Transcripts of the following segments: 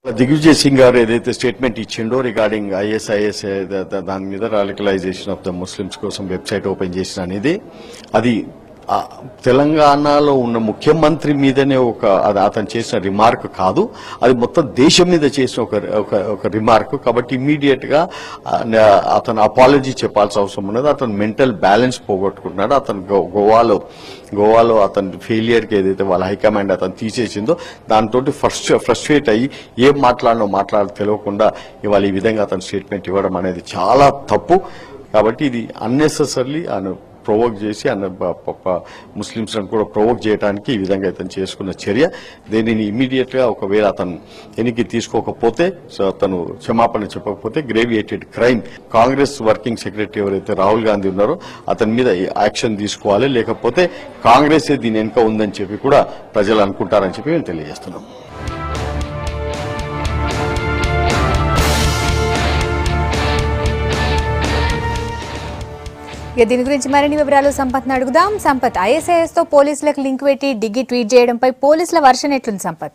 దిగ్విజయ్ సింగ్ గారు ఏదైతే statement ఇచ్చిండో regarding ISIS దాని మీద రాడికలైజేషన్ ఆఫ్ ద ముస్లిమ్స్ కోసం వెబ్సైట్ ఓపెన్ చేసిన అనేది అది ఆ, తెలంగాణలో ఉన్న ముఖ్యమంత్రి మీదనే ఒక అది అతను చేసిన రిమార్క్ కాదు అది మొత్తం దేశం మీద చేసిన ఒక ఒక- ఒక రిమార్క్ కాబట్టి ఇమీడియట్ గా ఆ, న- అతను అపాలజీ చెప్పాల్సిన అవసరం ఉన్నది అతను మెంటల్ బ్యాలెన్స్ పోగొట్టుకుంటున్నాడు అతను గో- గోవాలో గోవాలో అతని ఫెయిలియర్ కి ఏదైతే వాళ్ళ హైకమాండ్ అతను తీసేసిందో దాంతో ఫస్ట్ ఫ్రస్ట్రేట్ అయ్యి ఏం మాట్లాడనో మాట్లాడ తెలియకుండా ఇవాళ ఈ విధంగా అతను స్టేట్మెంట్ ఇవ్వడం అనేది చాలా తప్పు కాబట్టి ఇది అన్నెసెసర్లీ ఆయన ప్రొవోక్ చేసి అన్న ముస్లింస్ కూడా ప్రొవోక్ చేయడానికి ఈ విధంగా ఇతను చేసుకున్న చర్య దీనిని ఇమీడియట్ గా ఒకవేళ అతను ఎనికి తీసుకోకపోతే సో అతను క్షమాపణ చెప్పకపోతే aggravated crime Congress working secretary ఎవరైతే రాహుల్ గాంధీ ఉన్నారో అతని మీద యాక్షన్ తీసుకోవాలి లేకపోతే కాంగ్రెస్ దీని వెనుక ఉందని చెప్పి కూడా ప్రజలు అనుకుంటారని చెప్పి మేము తెలియజేస్తున్నాం ఇక దీని గురించి మరిన్ని వివరాలు సంపత్ని అడుగుదాం సంపత్ ఐఎస్ఐఎస్ తో పోలీసులకు లింక్ పెట్టి డిగ్గి ట్వీట్ చేయడంపై పోలీసుల వర్షన్ ఎట్లుంది Sampath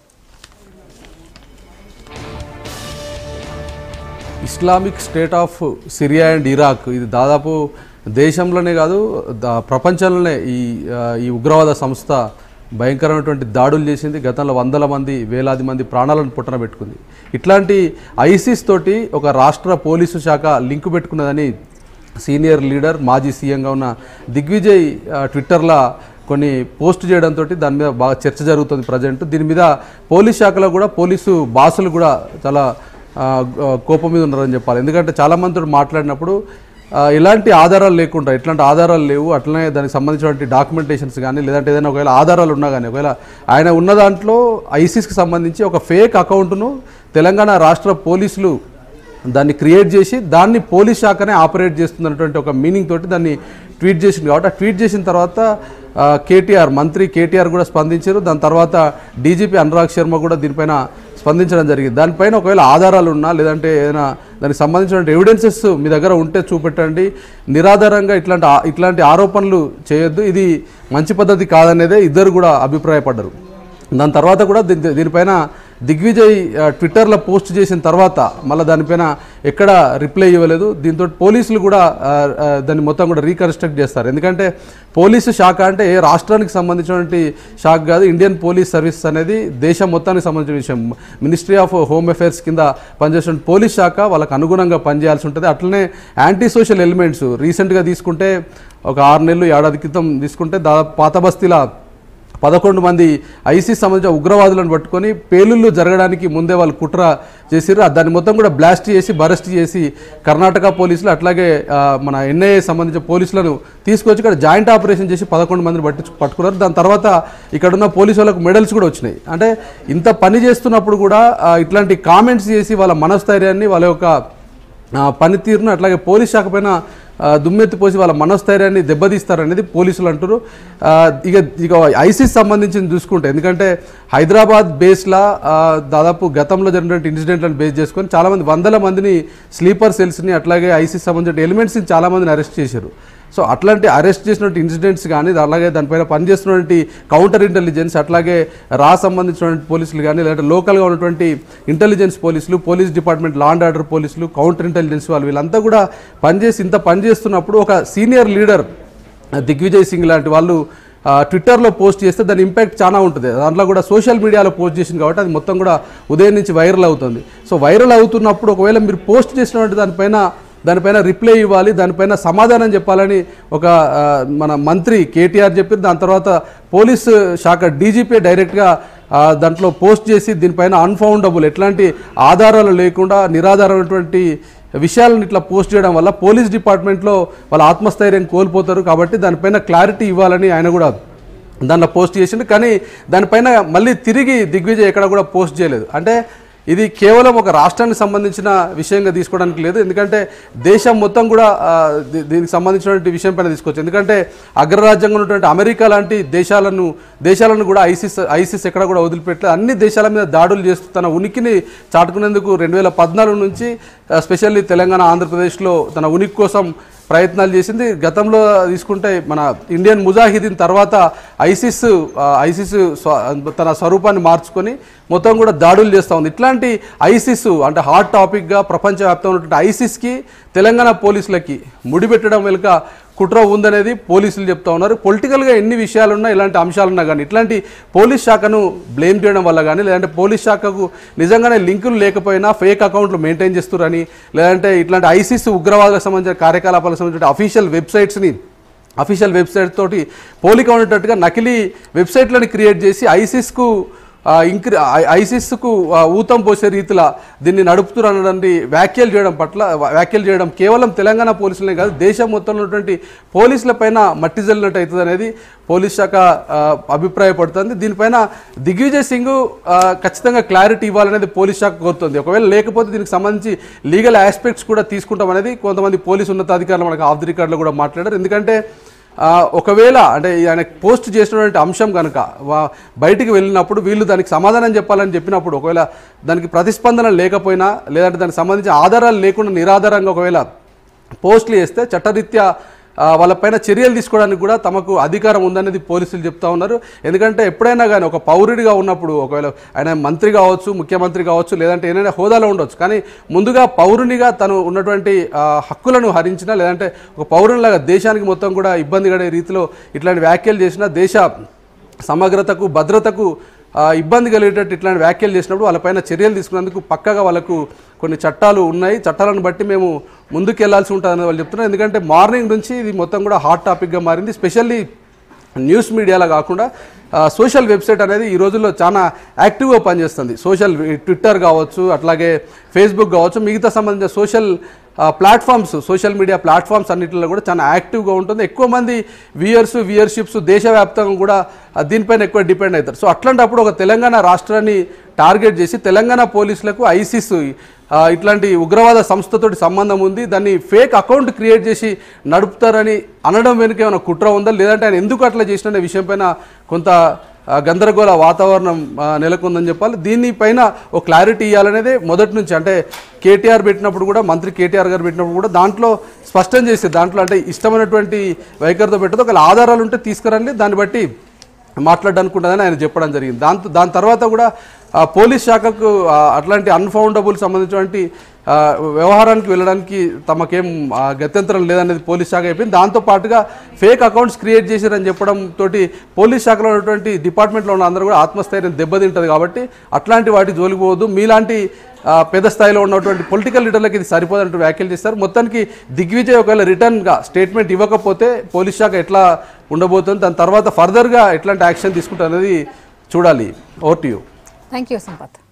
Islamic State of Syria and Iraq ఇది దాదాపు దేశంలోనే కాదు దా- ప్రపంచంలోనే ఈ ఆ, ఈ ఉగ్రవాద సంస్థ భయంకరమైనటువంటి దాడులు చేసింది గతంలో వందల మంది వేలాది మంది ప్రాణాలను పుట్టన పెట్టుకుంది ఇట్లాంటి ఐసిస్ తోటి ఒక రాష్ట్ర పోలీసు శాఖ లింకు పెట్టుకున్నదని సీనియర్ లీడర్ మాజీ సీఎంగా ఉన్న దిగ్విజయ్ ఆ, ట్విట్టర్లో కొన్ని పోస్ట్ చేయడంతో దాని మీద బాగా చర్చ జరుగుతుంది ప్రజెంట్ దీని మీద పోలీస్ శాఖలో కూడా పోలీసు బాసులు కూడా చాలా ఆ, ఆ, కోపం మీద ఉన్నారని చెప్పాలి ఎందుకంటే చాలా మందితో మాట్లాడినప్పుడు ఆ, ఎలాంటి ఆధారాలు లేకుండా ఎట్లాంటి ఆధారాలు లేవు అట్లనే దానికి సంబంధించినటువంటి డాక్యుమెంటేషన్స్ కానీ లేదంటే ఏదైనా ఒకవేళ ఆధారాలు ఉన్నా కానీ ఒకవేళ ఆయన ఉన్న దాంట్లో ఐసిస్కి సంబంధించి ఒక ఫేక్ అకౌంట్ను తెలంగాణ రాష్ట్ర పోలీసులు దాన్ని క్రియేట్ చేసి దాన్ని పోలీస్ శాఖనే ఆపరేట్ చేస్తున్నటువంటి ఒక మీనింగ్ తోటి దాన్ని ట్వీట్ చేసింది కాబట్టి ఆ ట్వీట్ చేసిన తర్వాత ఆ, కేటీఆర్ మంత్రి కేటీఆర్ కూడా స్పందించారు దాని తర్వాత డీజీపీ అనురాగ్ శర్మ కూడా దీనిపైన స్పందించడం జరిగింది దానిపైన ఒకవేళ ఆధారాలు ఉన్నా లేదంటే ఏదైనా దానికి సంబంధించిన ఎవిడెన్సెస్ మీ దగ్గర ఉంటే చూపెట్టండి నిరాధారంగా ఇట్లాంటి ఆ- ఇట్లాంటి ఆరోపణలు చేయొద్దు ఇది మంచి పద్ధతి కాదనేదే ఇద్దరు కూడా అభిప్రాయపడ్డారు దాని తర్వాత కూడా దీని దీనిపైన దిగ్విజయ్ ఆ, ట్విట్టర్లో పోస్ట్ చేసిన తర్వాత మళ్ళీ దానిపైన ఎక్కడ రిప్లై ఇవ్వలేదు దీంతో పోలీసులు కూడా ఆ, ఆ, దాన్ని మొత్తం కూడా రీకన్స్ట్రక్ట్ చేస్తారు ఎందుకంటే పోలీసు శాఖ అంటే ఏ రాష్ట్రానికి సంబంధించినటువంటి శాఖ కాదు ఇండియన్ పోలీస్ సర్వీస్ అనేది దేశం మొత్తానికి సంబంధించిన విషయం మినిస్ట్రీ ఆఫ్ హోమ్ అఫైర్స్ కింద పనిచేసిన పోలీస్ శాఖ వాళ్ళకు అనుగుణంగా పనిచేయాల్సి ఉంటుంది అట్లనే యాంటీ సోషల్ ఎలిమెంట్స్ రీసెంట్గా తీసుకుంటే ఒక ఆరు నెలలు ఏడాది క్రితం తీసుకుంటే దాదాపు పాత బస్తీల పదకొండు మంది ఐసీస్ సంబంధించిన ఉగ్రవాదులను పట్టుకొని పేలుళ్ళు జరగడానికి ముందే వాళ్ళు కుట్ర చేసిర్రు దాన్ని మొత్తం కూడా బ్లాస్ట్ చేసి బరెస్ట్ చేసి కర్ణాటక పోలీసులు అట్లాగే ఆ, మన ఎన్ఐఏ సంబంధించిన పోలీసులను తీసుకొచ్చి ఇక్కడ జాయింట్ ఆపరేషన్ చేసి పదకొండు మందిని పట్టి పట్టుకున్నారు దాని తర్వాత ఇక్కడ ఉన్న పోలీసు వాళ్ళకు మెడల్స్ కూడా వచ్చినాయి అంటే ఇంత పని చేస్తున్నప్పుడు కూడా ఆ, ఇట్లాంటి కామెంట్స్ చేసి వాళ్ళ మనస్థైర్యాన్ని వాళ్ళ యొక్క ఆ, పనితీరును అట్లాగే పోలీస్ శాఖ పైన ఆ, దుమ్మెత్తి పోసి వాళ్ళ మనస్థైర్యాన్ని దెబ్బతీస్తారనేది పోలీసులు అంటారు ఆ, ఇక ఇక ఐసీస్ సంబంధించి చూసుకుంటే ఎందుకంటే హైదరాబాద్ బేస్లా ఆ, దాదాపు గతంలో జరిగినటువంటి ఇన్సిడెంట్లను బేస్ చేసుకొని చాలామంది వందల మందిని స్లీపర్ సెల్స్ని అట్లాగే ఐసీస్ సంబంధించిన ఎలిమెంట్స్ని చాలామందిని అరెస్ట్ చేశారు సో అట్లాంటి అరెస్ట్ చేసినటువంటి ఇన్సిడెంట్స్ కానీ అలాగే దానిపైన పనిచేస్తున్నటువంటి కౌంటర్ ఇంటెలిజెన్స్ అట్లాగే రా సంబంధించినటువంటి పోలీసులు కానీ లేదంటే లోకల్గా ఉన్నటువంటి ఇంటెలిజెన్స్ పోలీసులు police department law and order పోలీసులు కౌంటర్ ఇంటెలిజెన్స్ వాళ్ళు వీళ్ళంతా కూడా పనిచేసి ఇంత పనిచేస్తున్నప్పుడు ఒక సీనియర్ లీడర్ దిగ్విజయ్ సింగ్ లాంటి వాళ్ళు ఆ, ట్విట్టర్లో పోస్ట్ చేస్తే దాని ఇంపాక్ట్ చాలా ఉంటుంది దాంట్లో కూడా సోషల్ మీడియాలో పోస్ట్ చేసింది కాబట్టి అది మొత్తం కూడా ఉదయం నుంచి వైరల్ అవుతుంది సో వైరల్ అవుతున్నప్పుడు ఒకవేళ మీరు పోస్ట్ చేసినటువంటి దానిపైన దానిపైన రిప్లై ఇవ్వాలి దానిపైన సమాధానం చెప్పాలని ఒక ఆ, మన మంత్రి కేటీఆర్ చెప్పారు దాని తర్వాత పోలీసు శాఖ డీజీపీ డైరెక్ట్గా ఆ, దాంట్లో పోస్ట్ చేసి దీనిపైన అన్ఫౌండబుల్ ఎట్లాంటి ఆధారాలు లేకుండా నిరాధారమైనటువంటి విషయాలను ఇట్లా పోస్ట్ చేయడం వల్ల పోలీస్ డిపార్ట్మెంట్లో వాళ్ళ ఆత్మస్థైర్యం కోల్పోతారు కాబట్టి దానిపైన క్లారిటీ ఇవ్వాలని ఆయన కూడా దాంట్లో పోస్ట్ చేసిండు కానీ దానిపైన మళ్ళీ తిరిగి దిగ్విజయ్ ఎక్కడ కూడా పోస్ట్ చేయలేదు అంటే ఇది కేవలం ఒక రాష్ట్రానికి సంబంధించిన విషయంగా తీసుకోవడానికి లేదు ఎందుకంటే దేశం మొత్తం కూడా ఆ, దీ- దీనికి సంబంధించినటువంటి విషయం పైన తీసుకోవచ్చు ఎందుకంటే అగ్రరాజ్యంగా ఉన్నటువంటి అమెరికా లాంటి దేశాలను దేశాలను కూడా ఐసిస్ ఐసిస్ ఎక్కడ కూడా వదిలిపెట్టలేదు అన్ని దేశాల మీద దాడులు చేస్తూ తన ఉనికిని చాటుకునేందుకు రెండు వేల పద్నాలుగు నుంచి ఆ, స్పెషల్లీ తెలంగాణ ఆంధ్రప్రదేశ్లో తన ఉనికి కోసం ప్రయత్నాలు చేసింది గతంలో తీసుకుంటే మన ఇండియన్ ముజాహిదీన్ తర్వాత ఐసిస్ ఆ, ఐసిస్ స్వ- తన స్వరూపాన్ని మార్చుకొని మొత్తం కూడా దాడులు చేస్తూ ఉంది ఇట్లాంటి ఐసిస్ అంటే హాట్ టాపిక్గా ప్రపంచవ్యాప్తంగా ఉన్నటువంటి ఐసిస్కి తెలంగాణ పోలీసులకి ముడిపెట్టడం వెనుక కుట్ర ఉందనేది పోలీసులు చెప్తా ఉన్నారు పొలిటికల్గా ఎన్ని విషయాలున్నా ఇలాంటి అంశాలున్నా కానీ ఇట్లాంటి పోలీస్ శాఖను బ్లేమ్ చేయడం వల్ల కానీ లేదంటే పోలీస్ శాఖకు నిజంగానే లింకులు లేకపోయినా ఫేక్ అకౌంట్లు మెయింటైన్ చేస్తున్నారని లేదంటే ఇట్లాంటి ఐసిస్ ఉగ్రవాదులకు సంబంధించిన కార్యకలాపాలకు సంబంధించిన అఫీషియల్ వెబ్సైట్స్ని అఫీషియల్ వెబ్సైట్ తోటి పోలిక ఉండేటట్టుగా నకిలీ వెబ్సైట్లను క్రియేట్ చేసి ఐసిస్కు ఇంక్రి ఐసిస్కు ఊతం పోసే రీతిలో దీన్ని నడుపుతున్నటువంటి వ్యాఖ్యలు చేయడం పట్ల వ్యాఖ్యలు చేయడం కేవలం తెలంగాణ పోలీసులనే కాదు దేశం మొత్తంలో ఉన్నటువంటి పోలీసులపైన మట్టి జల్లినట్టు అవుతుంది అనేది పోలీస్ శాఖ ఆ, అభిప్రాయపడుతుంది దీనిపైన దిగ్విజయ్ సింగ్ ఆ, ఖచ్చితంగా క్లారిటీ ఇవ్వాలనేది పోలీస్ శాఖ కోరుతుంది ఒకవేళ లేకపోతే దీనికి సంబంధించి లీగల్ ఆస్పెక్ట్స్ కూడా తీసుకుంటాం అనేది కొంతమంది పోలీసు ఉన్నతాధికారులు మనకు ఆఫ్ ది రికార్డులో కూడా మాట్లాడారు ఎందుకంటే ఆ, ఒకవేళ అంటే ఆయన పోస్ట్ చేసినటువంటి అంశం కనుక వా- బయటికి వెళ్ళినప్పుడు వీళ్ళు దానికి సమాధానం చెప్పాలని చెప్పినప్పుడు ఒకవేళ దానికి ప్రతిస్పందన లేకపోయినా లేదంటే దానికి సంబంధించిన ఆధారాలు లేకుండా నిరాధారంగా ఒకవేళ పోస్టులు చేస్తే చట్టరీత్యా ఆ, వాళ్ళపైన చర్యలు తీసుకోవడానికి కూడా తమకు అధికారం ఉందనేది పోలీసులు చెప్తా ఉన్నారు ఎందుకంటే ఎప్పుడైనా కానీ ఒక పౌరుడిగా ఉన్నప్పుడు ఒకవేళ ఆయన మంత్రి కావచ్చు ముఖ్యమంత్రి కావచ్చు లేదంటే ఏదైనా హోదాలో ఉండొచ్చు కానీ ముందుగా పౌరునిగా తను ఉన్నటువంటి ఆ, హక్కులను హరించినా లేదంటే ఒక పౌరునిలాగా దేశానికి మొత్తం కూడా ఇబ్బంది పడే రీతిలో ఇట్లాంటి వ్యాఖ్యలు చేసినా దేశ సమగ్రతకు భద్రతకు ఆ, ఇబ్బంది కలిగేటట్టు ఇట్లాంటి వ్యాఖ్యలు చేసినప్పుడు వాళ్ళపైన చర్యలు తీసుకున్నందుకు పక్కగా వాళ్ళకు కొన్ని చట్టాలు ఉన్నాయి చట్టాలను బట్టి మేము ముందుకు వెళ్లాల్సి ఉంటుందని వాళ్ళు చెప్తున్నారు ఎందుకంటే మార్నింగ్ నుంచి ఇది మొత్తం కూడా హాట్ టాపిక్గా మారింది స్పెషల్లీ న్యూస్ మీడియాలో కాకుండా ఆ, సోషల్ వెబ్సైట్ అనేది ఈ రోజుల్లో చాలా యాక్టివ్గా పనిచేస్తుంది సోషల్ ట్విట్టర్ కావచ్చు అట్లాగే ఫేస్బుక్ కావచ్చు మిగతా సంబంధించిన సోషల్ ఆ, ప్లాట్ఫామ్స్ సోషల్ మీడియా ప్లాట్ఫామ్స్ అన్నింటిలో కూడా చాలా యాక్టివ్గా ఉంటుంది ఎక్కువ మంది వ్యూయర్స్ వ్యూయర్షిప్స్ దేశవ్యాప్తంగా కూడా ఆ, దీనిపైన ఎక్కువ డిపెండ్ అవుతారు సో అట్లాంటప్పుడు ఒక తెలంగాణ రాష్ట్రాన్ని టార్గెట్ చేసి తెలంగాణ పోలీసులకు ఐసిస్ ఆ, ఇట్లాంటి ఉగ్రవాద సంస్థతోటి సంబంధం ఉంది దాన్ని ఫేక్ అకౌంట్ క్రియేట్ చేసి నడుపుతారని అనడం వెనుక ఏమైనా కుట్ర ఉందా లేదంటే ఆయన ఎందుకు అట్లా చేసిన విషయం పైన కొంత ఆ, గందరగోళ వాతావరణం ఆ, నెలకొందని చెప్పాలి దీనిపైన ఒక క్లారిటీ ఇవ్వాలనేదే మొదటి నుంచి అంటే కేటీఆర్ పెట్టినప్పుడు కూడా మంత్రి కేటీఆర్ గారు పెట్టినప్పుడు కూడా దాంట్లో స్పష్టం చేసి దాంట్లో అంటే ఇష్టమైనటువంటి వైఖరితో పెట్టదు ఒకవేళ ఆధారాలు ఉంటే తీసుకురండి దాన్ని బట్టి మాట్లాడడానికి ఉంటుందని ఆయన చెప్పడం జరిగింది దాంతో దాని తర్వాత కూడా ఆ, పోలీస్ శాఖకు ఆ, అట్లాంటి అన్ఫౌండబుల్ సంబంధించినటువంటి ఆ, వ్యవహారానికి వెళ్ళడానికి తమకేం ఆ, గత్యంతరం లేదనేది పోలీస్ శాఖ అయిపోయింది దాంతో పాటుగా ఫేక్ అకౌంట్స్ క్రియేట్ చేశారని చెప్పడం తోటి పోలీస్ శాఖలో ఉన్నటువంటి డిపార్ట్మెంట్లో ఉన్న అందరూ కూడా ఆత్మస్థైర్యం దెబ్బతింటుంది కాబట్టి అట్లాంటి వాటి జోలికి పోవద్దు మీలాంటి ఆ, పెద్ద స్థాయిలో ఉన్నటువంటి పొలిటికల్ లీడర్లకి ఇది సరిపోదంటూ వ్యాఖ్యలు చేస్తారు మొత్తానికి దిగ్విజయ్ ఒకవేళ రిటర్న్గా స్టేట్మెంట్ ఇవ్వకపోతే పోలీస్ శాఖ ఎట్లా ఉండబోతుంది దాని తర్వాత ఫర్దర్గా ఎట్లాంటి యాక్షన్ తీసుకుంటారు అనేది చూడాలి over to you thank you Sampath